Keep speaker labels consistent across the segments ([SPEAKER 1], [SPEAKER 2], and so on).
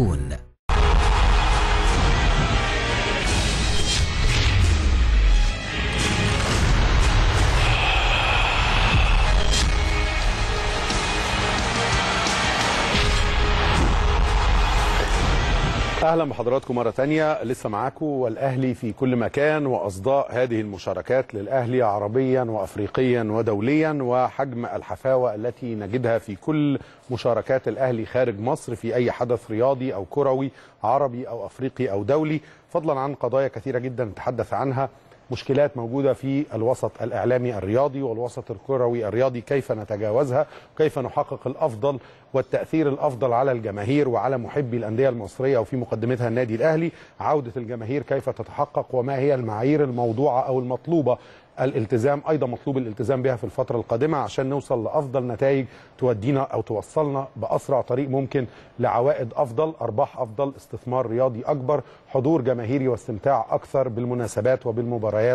[SPEAKER 1] تكون
[SPEAKER 2] اهلا بحضراتكم مره تانية لسه معاكم والاهلي في كل مكان واصداء هذه المشاركات للاهلي عربيا وافريقيا ودوليا وحجم الحفاوه التي نجدها في كل مشاركات الاهلي خارج مصر في اي حدث رياضي او كروي عربي او افريقي او دولي فضلا عن قضايا كثيره جدا نتحدث عنها مشكلات موجودة في الوسط الإعلامي الرياضي والوسط الكروي الرياضي كيف نتجاوزها وكيف نحقق الأفضل والتأثير الأفضل على الجماهير وعلى محبي الأندية المصرية وفي مقدمتها النادي الأهلي عودة الجماهير كيف تتحقق وما هي المعايير الموضوعة أو المطلوبة الالتزام ايضا مطلوب الالتزام بها في الفتره القادمه عشان نوصل لافضل نتائج تودينا او توصلنا باسرع طريق ممكن لعوائد افضل ارباح افضل استثمار رياضي اكبر حضور جماهيري واستمتاع اكثر بالمناسبات وبالمباريات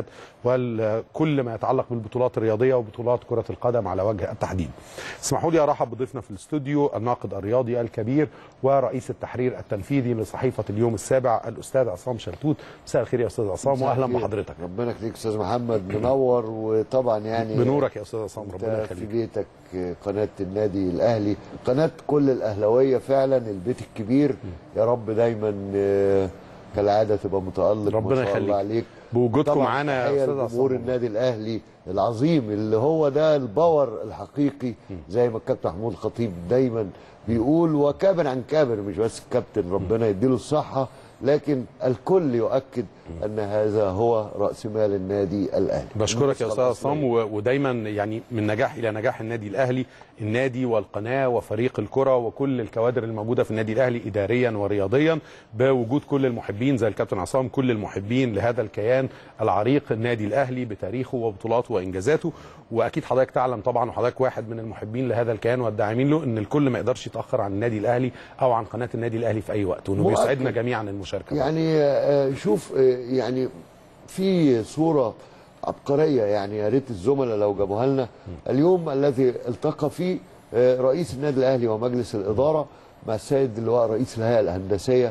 [SPEAKER 2] وكل ما يتعلق بالبطولات الرياضيه وبطولات كره القدم على وجه التحديد اسمحوا لي ارحب بضيفنا في الاستوديو الناقد الرياضي الكبير ورئيس التحرير التنفيذي لصحيفه اليوم السابع الاستاذ عصام شلتوت مساء الخير يا استاذ عصام واهلا بحضرتك
[SPEAKER 3] ربنا يخليك استاذ محمد منور وطبعا يعني
[SPEAKER 2] بنورك يا استاذ عصام ربنا
[SPEAKER 3] انت في
[SPEAKER 2] يخليك
[SPEAKER 3] بيتك قناه النادي الاهلي قناه كل الاهلاويه فعلا البيت الكبير يا رب دايما آه، كالعاده تبقى متالق
[SPEAKER 2] ربنا
[SPEAKER 3] ما شاء
[SPEAKER 2] يخليك.
[SPEAKER 3] الله عليك
[SPEAKER 2] بوجودكم
[SPEAKER 3] طبعاً
[SPEAKER 2] معانا يا
[SPEAKER 3] تحية
[SPEAKER 2] استاذ
[SPEAKER 3] لجمهور
[SPEAKER 2] عصام
[SPEAKER 3] النادي الاهلي العظيم اللي هو ده الباور الحقيقي زي ما الكابتن محمود الخطيب دايما بيقول وكابر عن كابر مش بس الكابتن ربنا يديله الصحه لكن الكل يؤكد ان هذا هو راس مال النادي الاهلي
[SPEAKER 2] بشكرك يا استاذ
[SPEAKER 3] النسخة
[SPEAKER 2] عصام و- ودايما يعني من نجاح الى نجاح النادي الاهلي النادي والقناه وفريق الكره وكل الكوادر الموجوده في النادي الاهلي اداريا ورياضيا بوجود كل المحبين زي الكابتن عصام كل المحبين لهذا الكيان العريق النادي الاهلي بتاريخه وبطولاته وانجازاته واكيد حضرتك تعلم طبعا وحضرتك واحد من المحبين لهذا الكيان والداعمين له ان الكل ما يقدرش يتاخر عن النادي الاهلي او عن قناه النادي الاهلي في اي وقت وانه
[SPEAKER 3] مؤكد.
[SPEAKER 2] بيسعدنا جميعا المشاركه
[SPEAKER 3] يعني آه، شوف آه، يعني في صوره عبقريه يعني يا ريت الزملاء لو جابوها لنا اليوم الذي التقى فيه آه، رئيس النادي الاهلي ومجلس الاداره مع السيد اللواء رئيس الهيئه الهندسيه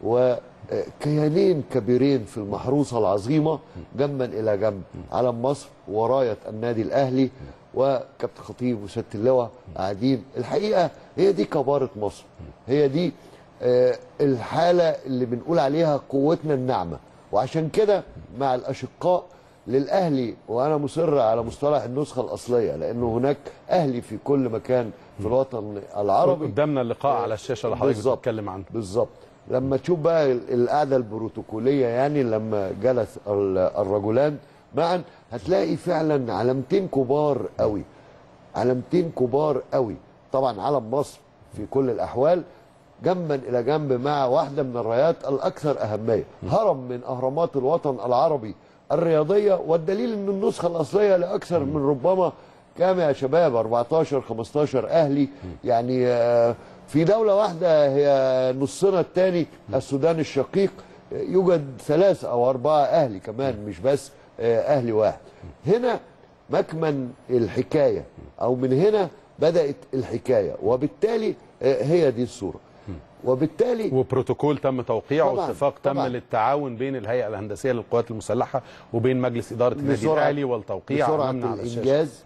[SPEAKER 3] وكيانين كبيرين في المحروسه العظيمه جنبا الى جنب علم مصر ورايه النادي الاهلي وكابتن خطيب وسياده اللواء قاعدين الحقيقه هي دي كباره مصر هي دي آه، الحاله اللي بنقول عليها قوتنا الناعمه وعشان كده مع الاشقاء للاهلي وانا مصر على مصطلح النسخه الاصليه لانه هناك اهلي في كل مكان في الوطن العربي
[SPEAKER 2] قدامنا اللقاء على الشاشه اللي حضرتك
[SPEAKER 3] بالظبط.
[SPEAKER 2] بتتكلم عنه
[SPEAKER 3] بالظبط لما تشوف بقى ال- القعده البروتوكوليه يعني لما جلس ال- الرجلان معا هتلاقي فعلا علامتين كبار قوي علامتين كبار قوي طبعا علم مصر في كل الاحوال جنبا الى جنب مع واحده من الرايات الاكثر اهميه هرم من اهرامات الوطن العربي الرياضيه والدليل ان النسخه الاصليه لاكثر من ربما كام يا شباب 14 15 اهلي يعني آه، في دوله واحده هي نصنا الثاني السودان الشقيق آه، يوجد ثلاث او اربعه اهلي كمان مش بس آه، اهلي واحد هنا مكمن الحكايه او من هنا بدات الحكايه وبالتالي آه، هي دي الصوره وبالتالي
[SPEAKER 2] وبروتوكول تم توقيعه
[SPEAKER 3] طبعاً،
[SPEAKER 2] واتفاق تم
[SPEAKER 3] طبعاً.
[SPEAKER 2] للتعاون بين الهيئه الهندسيه للقوات المسلحه وبين مجلس اداره النادي
[SPEAKER 3] بسرعة-
[SPEAKER 2] الاهلي والتوقيع
[SPEAKER 3] بسرعه
[SPEAKER 2] أمامنا على الشاشة.
[SPEAKER 3] الانجاز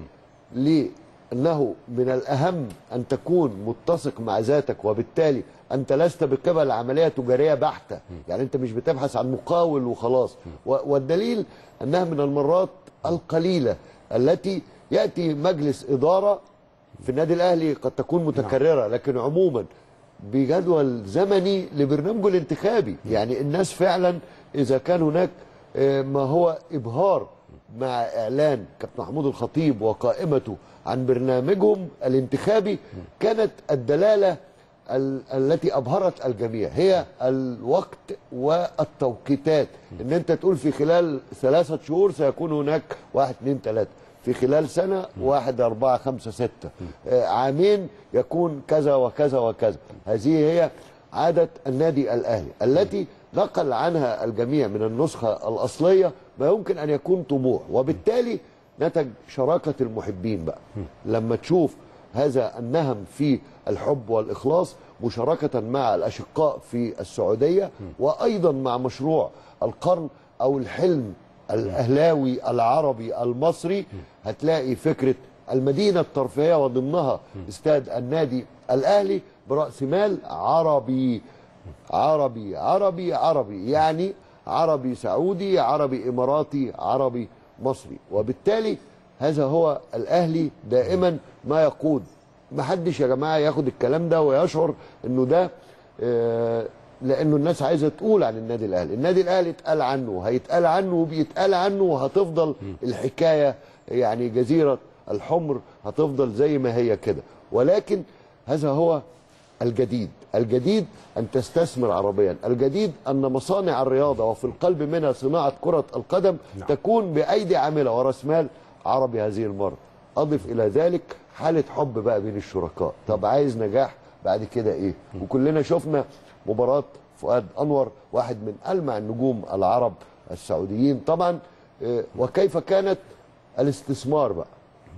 [SPEAKER 3] لانه من الاهم ان تكون متسق مع ذاتك وبالتالي انت لست بقبل عمليه تجاريه بحته يعني انت مش بتبحث عن مقاول وخلاص و- والدليل انها من المرات القليله التي ياتي مجلس اداره في النادي الاهلي قد تكون متكرره لكن عموما بجدول زمني لبرنامجه الانتخابي يعني الناس فعلا اذا كان هناك آه، ما هو ابهار مع اعلان كابتن محمود الخطيب وقائمته عن برنامجهم الانتخابي كانت الدلاله ال- التي ابهرت الجميع هي الوقت والتوقيتات ان انت تقول في خلال ثلاثه شهور سيكون هناك واحد اثنين ثلاثه في خلال سنه واحد اربعه خمسه سته آه، عامين يكون كذا وكذا وكذا هذه هي عاده النادي الاهلي التي نقل عنها الجميع من النسخه الاصليه ما يمكن ان يكون طموح وبالتالي نتج شراكه المحبين بقى لما تشوف هذا النهم في الحب والاخلاص مشاركه مع الاشقاء في السعوديه وايضا مع مشروع القرن او الحلم الاهلاوي العربي المصري هتلاقي فكره المدينه الترفيهيه وضمنها استاد النادي الاهلي براس مال عربي عربي عربي عربي يعني عربي سعودي عربي اماراتي عربي مصري وبالتالي هذا هو الاهلي دائما ما يقود ما حدش يا جماعه ياخد الكلام ده ويشعر انه ده آه، لانه الناس عايزه تقول عن النادي الاهلي النادي الاهلي اتقال عنه هيتقال عنه وبيتقال عنه وهتفضل الحكايه يعني جزيره الحمر هتفضل زي ما هي كده ولكن هذا هو الجديد الجديد أن تستثمر عربيا الجديد أن مصانع الرياضة وفي القلب منها صناعة كرة القدم
[SPEAKER 2] نعم.
[SPEAKER 3] تكون بأيدي عاملة ورأس مال عربي هذه المرة أضف إلى ذلك حالة حب بقى بين الشركاء طب عايز نجاح بعد كده إيه وكلنا شفنا مباراة فؤاد أنور واحد من ألمع النجوم العرب السعوديين طبعا آه، وكيف كانت الاستثمار بقى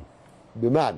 [SPEAKER 3] بمعنى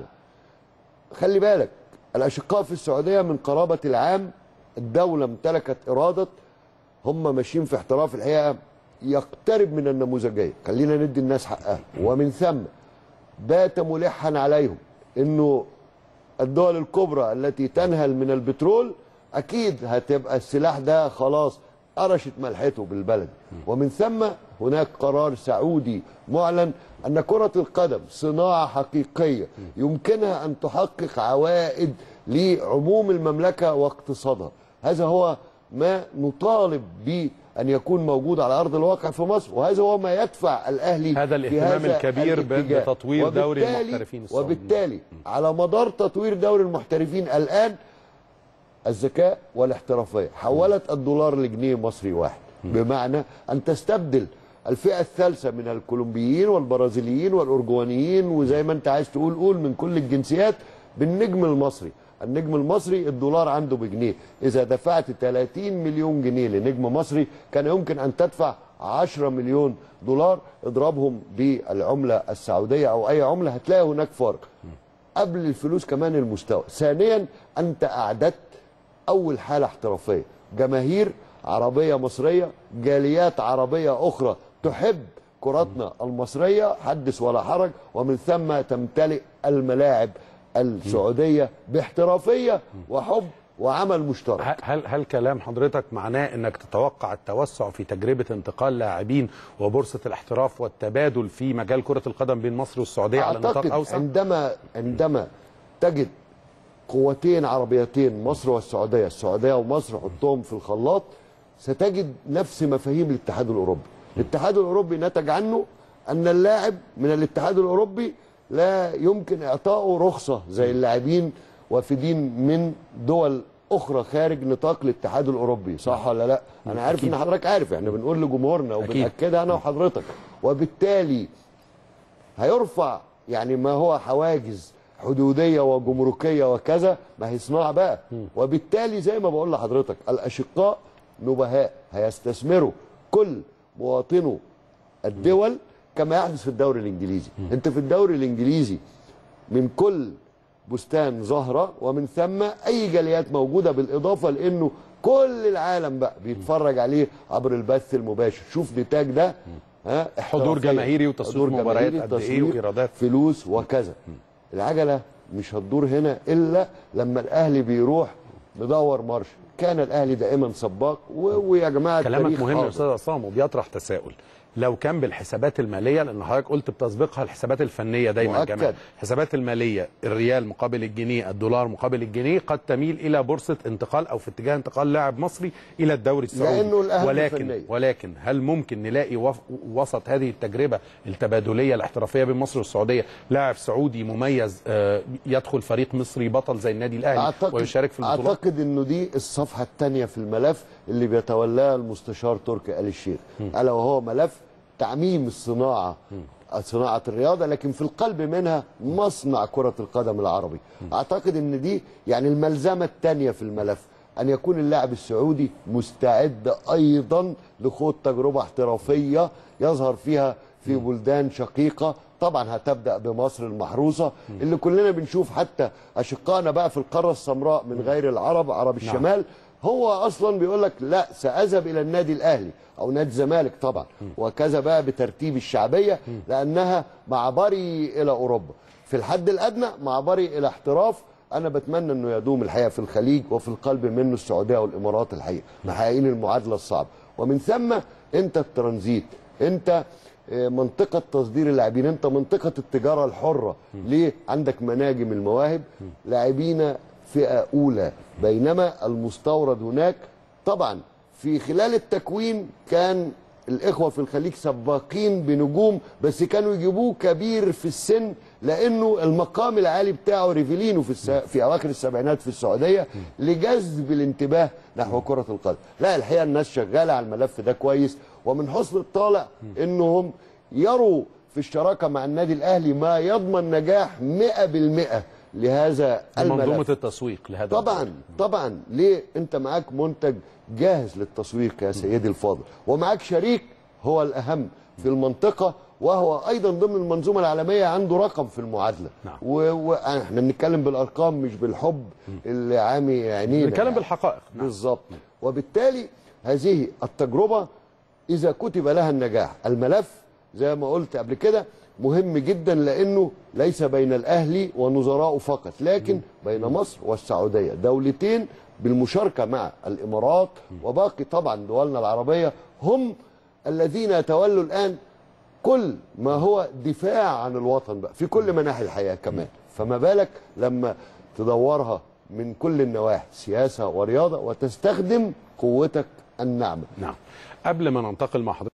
[SPEAKER 3] خلي بالك الاشقاء في السعوديه من قرابه العام الدوله امتلكت اراده هم ماشيين في احتراف الحقيقه يقترب من النموذجيه خلينا ندي الناس حقها ومن ثم بات ملحا عليهم انه الدول الكبرى التي تنهل من البترول اكيد هتبقى السلاح ده خلاص قرشت ملحته بالبلد ومن ثم هناك قرار سعودي معلن ان كره القدم صناعه حقيقيه يمكنها ان تحقق عوائد لعموم المملكه واقتصادها هذا هو ما نطالب به ان يكون موجود على ارض الواقع في مصر وهذا هو ما يدفع الاهلي
[SPEAKER 2] هذا
[SPEAKER 3] في
[SPEAKER 2] الاهتمام
[SPEAKER 3] هذا
[SPEAKER 2] الكبير ب-
[SPEAKER 3] الاتجاه.
[SPEAKER 2] بتطوير دوري
[SPEAKER 3] وبالتالي-
[SPEAKER 2] المحترفين السعوديين.
[SPEAKER 3] وبالتالي على مدار تطوير دوري المحترفين الان الذكاء والاحترافيه حولت الدولار لجنيه مصري واحد بمعنى ان تستبدل الفئه الثالثه من الكولومبيين والبرازيليين والارجوانيين وزي ما انت عايز تقول قول من كل الجنسيات بالنجم المصري النجم المصري الدولار عنده بجنيه اذا دفعت 30 مليون جنيه لنجم مصري كان يمكن ان تدفع 10 مليون دولار اضربهم بالعمله السعوديه او اي عمله هتلاقي هناك فرق قبل الفلوس كمان المستوى ثانيا انت اعددت اول حاله احترافيه جماهير عربيه مصريه جاليات عربيه اخرى تحب كرتنا المصريه حدث ولا حرج ومن ثم تمتلئ الملاعب السعوديه باحترافيه وحب وعمل مشترك
[SPEAKER 2] ه- هل هل كلام حضرتك معناه انك تتوقع التوسع في تجربه انتقال لاعبين وبورصه الاحتراف والتبادل في مجال كره القدم بين مصر والسعوديه على
[SPEAKER 3] اعتقد
[SPEAKER 2] نطاق اوسع؟
[SPEAKER 3] عندما عندما تجد قوتين عربيتين مصر والسعوديه السعوديه ومصر حطهم في الخلاط ستجد نفس مفاهيم الاتحاد الاوروبي الاتحاد الاوروبي نتج عنه ان اللاعب من الاتحاد الاوروبي لا يمكن اعطائه رخصه زي اللاعبين وافدين من دول اخرى خارج نطاق الاتحاد الاوروبي صح ولا لا انا عارف
[SPEAKER 2] أكيد.
[SPEAKER 3] ان حضرتك عارف احنا بنقول لجمهورنا
[SPEAKER 2] أكيد.
[SPEAKER 3] وبناكدها انا وحضرتك وبالتالي هيرفع يعني ما هو حواجز حدوديه وجمركيه وكذا ما هي صناعه بقى وبالتالي زي ما بقول لحضرتك الاشقاء نبهاء هيستثمروا كل مواطنو الدول كما يحدث في الدوري الانجليزي انت في الدوري الانجليزي من كل بستان زهره ومن ثم اي جاليات موجوده بالاضافه لانه كل العالم بقى بيتفرج عليه عبر البث المباشر شوف نتاج ده ها
[SPEAKER 2] حضور
[SPEAKER 3] احترافية.
[SPEAKER 2] جماهيري وتصوير
[SPEAKER 3] حضور
[SPEAKER 2] مباريات
[SPEAKER 3] جماهيري،
[SPEAKER 2] قد إيه
[SPEAKER 3] تصوير،
[SPEAKER 2] وإيرادات.
[SPEAKER 3] فلوس وكذا العجله مش هتدور هنا الا لما الاهلي بيروح مدور مارش كان الاهلي دائما سباق و- ويا جماعه
[SPEAKER 2] كلامك
[SPEAKER 3] التاريخ
[SPEAKER 2] مهم يا
[SPEAKER 3] حاضر.
[SPEAKER 2] استاذ عصام وبيطرح تساؤل لو كان بالحسابات الماليه لان حضرتك قلت بتسبقها الحسابات الفنيه دايما
[SPEAKER 3] مؤكد.
[SPEAKER 2] كمان الحسابات الماليه الريال مقابل الجنيه الدولار مقابل الجنيه قد تميل الى بورصه انتقال او في اتجاه انتقال لاعب مصري الى الدوري السعودي
[SPEAKER 3] لأنه الأهم
[SPEAKER 2] ولكن
[SPEAKER 3] فنياً.
[SPEAKER 2] ولكن هل ممكن نلاقي وف- وسط هذه التجربه التبادليه الاحترافيه بين مصر والسعوديه لاعب سعودي مميز آه، يدخل فريق مصري بطل زي النادي الاهلي
[SPEAKER 3] اعتقد
[SPEAKER 2] ويشارك في البطولات
[SPEAKER 3] اعتقد انه دي الصفحه الثانيه في الملف اللي بيتولاها المستشار تركي آل الشيخ الا وهو ملف تعميم الصناعه صناعه الرياضه لكن في القلب منها مصنع كره القدم العربي اعتقد ان دي يعني الملزمه الثانيه في الملف ان يكون اللاعب السعودي مستعد ايضا لخوض تجربه احترافيه يظهر فيها في بلدان شقيقه طبعا هتبدا بمصر المحروسه اللي كلنا بنشوف حتى اشقائنا بقى في القاره السمراء من غير العرب عرب الشمال هو اصلا بيقول لك لا ساذهب الى النادي الاهلي او نادي الزمالك طبعا وكذا بقى بترتيب الشعبيه لانها معبري الى اوروبا في الحد الادنى معبري الى احتراف انا بتمنى انه يدوم الحقيقه في الخليج وفي القلب منه السعوديه والامارات الحقيقه محققين المعادله الصعبه ومن ثم انت الترانزيت انت آه، منطقة تصدير اللاعبين انت منطقة التجارة الحرة ليه عندك مناجم المواهب لاعبين فئة أولى بينما المستورد هناك طبعا في خلال التكوين كان الإخوة في الخليج سباقين بنجوم بس كانوا يجيبوه كبير في السن لأنه المقام العالي بتاعه ريفيلينو في الس... في أواخر السبعينات في السعودية لجذب الانتباه نحو كرة القدم لا الحقيقة الناس شغالة على الملف ده كويس ومن حسن الطالع إنهم يروا في الشراكة مع النادي الأهلي ما يضمن نجاح 100% لهذا الملف
[SPEAKER 2] منظومه التسويق لهذا
[SPEAKER 3] طبعا طبعا ليه انت معاك منتج جاهز للتسويق يا سيدي الفاضل ومعاك شريك هو الاهم في المنطقه وهو ايضا ضمن المنظومه العالميه عنده رقم في المعادله
[SPEAKER 2] نعم.
[SPEAKER 3] واحنا بنتكلم بالارقام مش بالحب اللي عامي عينينا
[SPEAKER 2] بنتكلم
[SPEAKER 3] يعني.
[SPEAKER 2] بالحقائق نعم.
[SPEAKER 3] بالظبط وبالتالي هذه التجربه اذا كتب لها النجاح الملف زي ما قلت قبل كده مهم جدا لانه ليس بين الاهلي ونظراءه فقط لكن بين مصر والسعوديه دولتين بالمشاركه مع الامارات وباقي طبعا دولنا العربيه هم الذين يتولوا الان كل ما هو دفاع عن الوطن بقى في كل مناحي الحياه كمان فما بالك لما تدورها من كل النواحي سياسه ورياضه وتستخدم قوتك الناعمه
[SPEAKER 2] نعم قبل ما ننتقل مع حضرتك